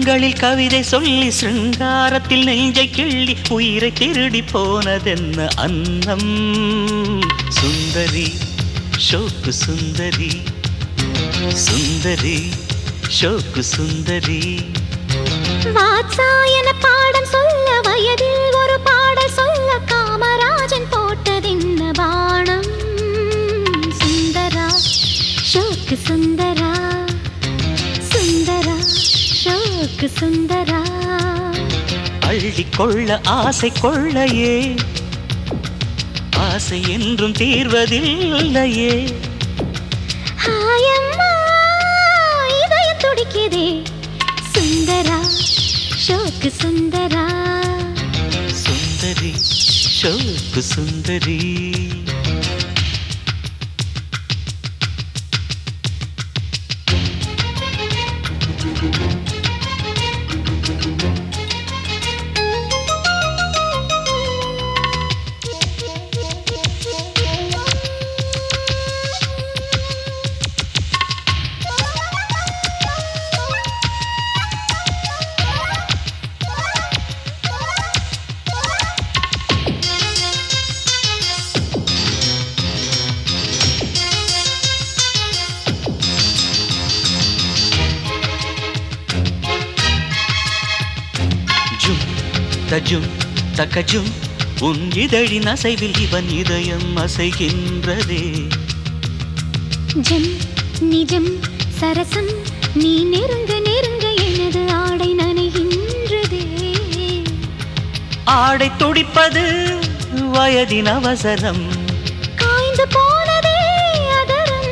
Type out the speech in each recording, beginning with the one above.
கண்களில் கவிதை சொல்லி சிருங்காரத்தில் நெஞ்சை கிள்ளி உயிரை திருடி போனதென்ன அன்னம் சுந்தரி ஷோக்கு சுந்தரி சுந்தரி ஷோக்கு சுந்தரி வாத்சாயன பாடம் சொல்ல வயதில் ஒரு பாடல் சொல்ல காமராஜன் போட்டதென்ன பாணம் சுந்தரா ஷோக்கு சுந்தரா சுந்தரா ஷோக்கு சுந்தரா அள்ளி கொள்ள ஆசை கொள்ளையே ஆசை என்றும் தீர்வதில்லையே ஹாயம்மா இதயம் துடிக்குதே சுந்தரா ஷோக்கு சுந்தரா சுந்தரி ஷோக்கு சுந்தரி ஜும் தஜும் தகஜும் உன் இதழின் அசைவில் இவன் இதயம் அசைகின்றதே ஜம் நிஜம் சரசம் நீ நெருங்க நெருங்க எனது ஆடை நனைகின்றதே ஆடை துடிப்பது வயதின் அவசரம் காய்ந்து போனதே அதரம்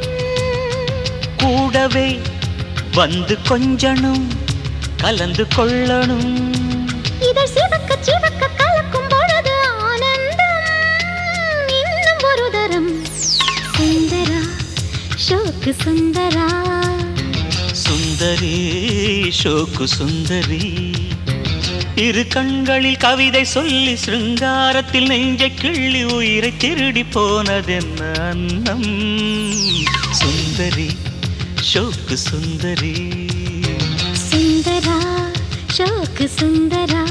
கூடவே வந்து கொஞ்சணும் கலந்து கொள்ளணும் இதழ் சிவக்க சிவக்க கலக்கும் பொழுது ஆனந்தம் இன்னும் ஒரு தரம் சுந்தரா ஷோக்கு சுந்தரா சுந்தரி ஷோக்கு சுந்தரி இரு கண்களில் கவிதை சொல்லி சிருங்காரத்தில் நெஞ்சை கிள்ளி உயிரை திருடி போனதென்ன அன்னம் சுந்தரி ஷோக்கு சுந்தரி சுந்தரா ஷோக்கு சுந்தரா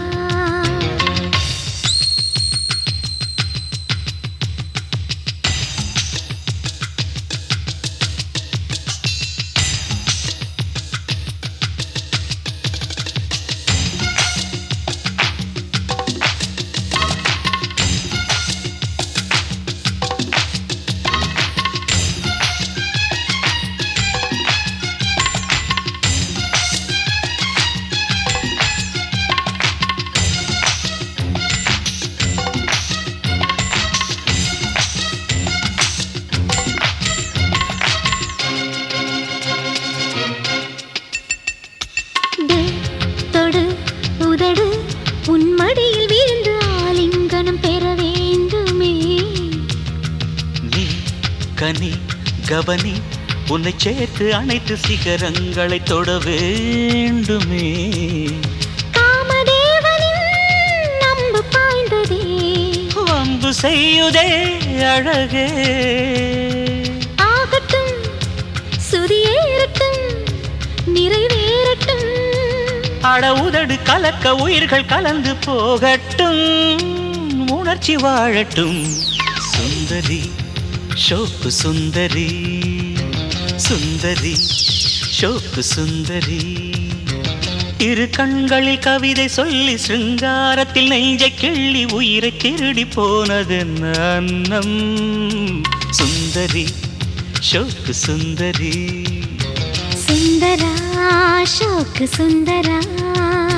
டு, தொடு உதடு உன் மடியில் வீழ்ந்து ஆலிங்கனம் பெற வேண்டுமே நீ கனி கவனி உன்னை சேர்த்து அனைத்து சிகரங்களை தொட வேண்டுமே காமதேவனின் நம்பு பாய்ந்ததே வம்பு செய்யுதே அழகே ஆகட்டும் சுதியேறட்டும் நிறைவேறட்டும் அட உதடு கலக்க உயிர்கள் கலந்து போகட்டும் உணர்ச்சி வாழட்டும் சுந்தரி ஷோக்கு சுந்தரி சுந்தரி ஷோக்கு சுந்தரி இரு கண்களில் கவிதை சொல்லி சிருங்காரத்தில் நெஞ்சை கிள்ளி உயிரை திருடி போனதென்ன அன்னம் சுந்தரி ஷோக்கு சுந்தரி சுந்தரா ஷோக்கு சுந்தரா